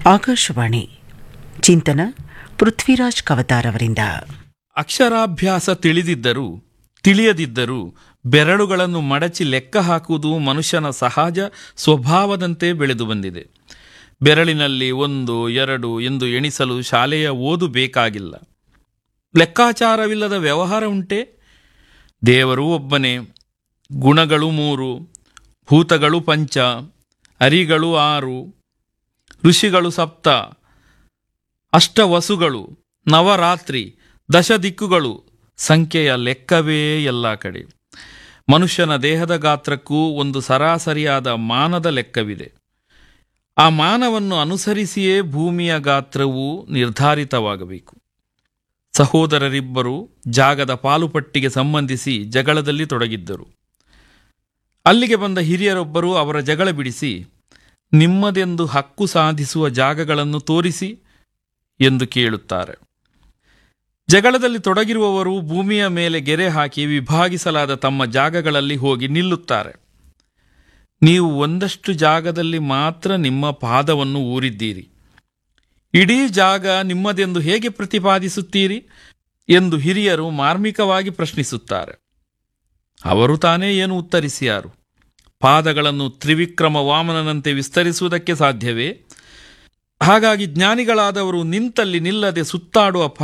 ಆಕಾಶವಾಣಿ ಚಿಂತನ ಪೃಥ್ವಿರಾಜ್ ಕವತಾರ್ ಅವರಿಂದ ಅಕ್ಷರಾಭ್ಯಾಸ ತಿಳಿದಿದ್ದರೂ ತಿಳಿಯದಿದ್ದರೂ ಬೆರಳುಗಳನ್ನು ಮಡಚಿ ಲೆಕ್ಕ ಹಾಕುವುದು ಮನುಷ್ಯನ ಸಹಜ ಸ್ವಭಾವದಂತೆ ಬೆಳೆದು ಬಂದಿದೆ ಬೆರಳಿನಲ್ಲಿ ಒಂದು ಎರಡು ಎಂದು ಎಣಿಸಲು ಶಾಲೆಯ ಓದು ಬೇಕಾಗಿಲ್ಲ ಲೆಕ್ಕಾಚಾರವಿಲ್ಲದ ವ್ಯವಹಾರ ಉಂಟೆ ದೇವರು ಒಬ್ಬನೇ ಗುಣಗಳು ಮೂರು ಭೂತಗಳು ಪಂಚ ಅರಿಗಳು ಆರು ಋಷಿಗಳು ಸಪ್ತ ಅಷ್ಟವಸುಗಳು ನವರಾತ್ರಿ ದಶ ದಿಕ್ಕುಗಳು ಸಂಖ್ಯೆಯ ಲೆಕ್ಕವೇ ಎಲ್ಲ ಕಡೆ ಮನುಷ್ಯನ ದೇಹದ ಗಾತ್ರಕ್ಕೂ ಒಂದು ಸರಾಸರಿಯಾದ ಮಾನದ ಲೆಕ್ಕವಿದೆ ಆ ಮಾನವನ್ನು ಅನುಸರಿಸಿಯೇ ಭೂಮಿಯ ಗಾತ್ರವು ನಿರ್ಧಾರಿತವಾಗಬೇಕು ಸಹೋದರರಿಬ್ಬರು ಜಾಗದ ಪಾಲುಪಟ್ಟಿಗೆ ಸಂಬಂಧಿಸಿ ಜಗಳದಲ್ಲಿ ತೊಡಗಿದ್ದರು ಅಲ್ಲಿಗೆ ಬಂದ ಹಿರಿಯರೊಬ್ಬರು ಅವರ ಜಗಳ ಬಿಡಿಸಿ ನಿಮ್ಮದೆಂದು ಹಕ್ಕು ಸಾಧಿಸುವ ಜಾಗಗಳನ್ನು ತೋರಿಸಿ ಎಂದು ಕೇಳುತ್ತಾರೆ ಜಗಳದಲ್ಲಿ ತೊಡಗಿರುವವರು ಭೂಮಿಯ ಮೇಲೆ ಗೆರೆ ಹಾಕಿ ವಿಭಾಗಿಸಲಾದ ತಮ್ಮ ಜಾಗಗಳಲ್ಲಿ ಹೋಗಿ ನಿಲ್ಲುತ್ತಾರೆ ನೀವು ಒಂದಷ್ಟು ಜಾಗದಲ್ಲಿ ಮಾತ್ರ ನಿಮ್ಮ ಪಾದವನ್ನು ಊರಿದ್ದೀರಿ ಇಡೀ ಜಾಗ ನಿಮ್ಮದೆಂದು ಹೇಗೆ ಪ್ರತಿಪಾದಿಸುತ್ತೀರಿ ಎಂದು ಹಿರಿಯರು ಮಾರ್ಮಿಕವಾಗಿ ಪ್ರಶ್ನಿಸುತ್ತಾರೆ ಅವರು ತಾನೇ ಏನು ಉತ್ತರಿಸಿಯಾರು ಪಾದಗಳನ್ನು ತ್ರಿವಿಕ್ರಮ ವಾಮನನಂತೆ ವಿಸ್ತರಿಸುವುದಕ್ಕೆ ಸಾಧ್ಯವೇ ಹಾಗಾಗಿ ಜ್ಞಾನಿಗಳಾದವರು ನಿಂತಲ್ಲಿ ನಿಲ್ಲದೆ ಸುತ್ತಾಡುವ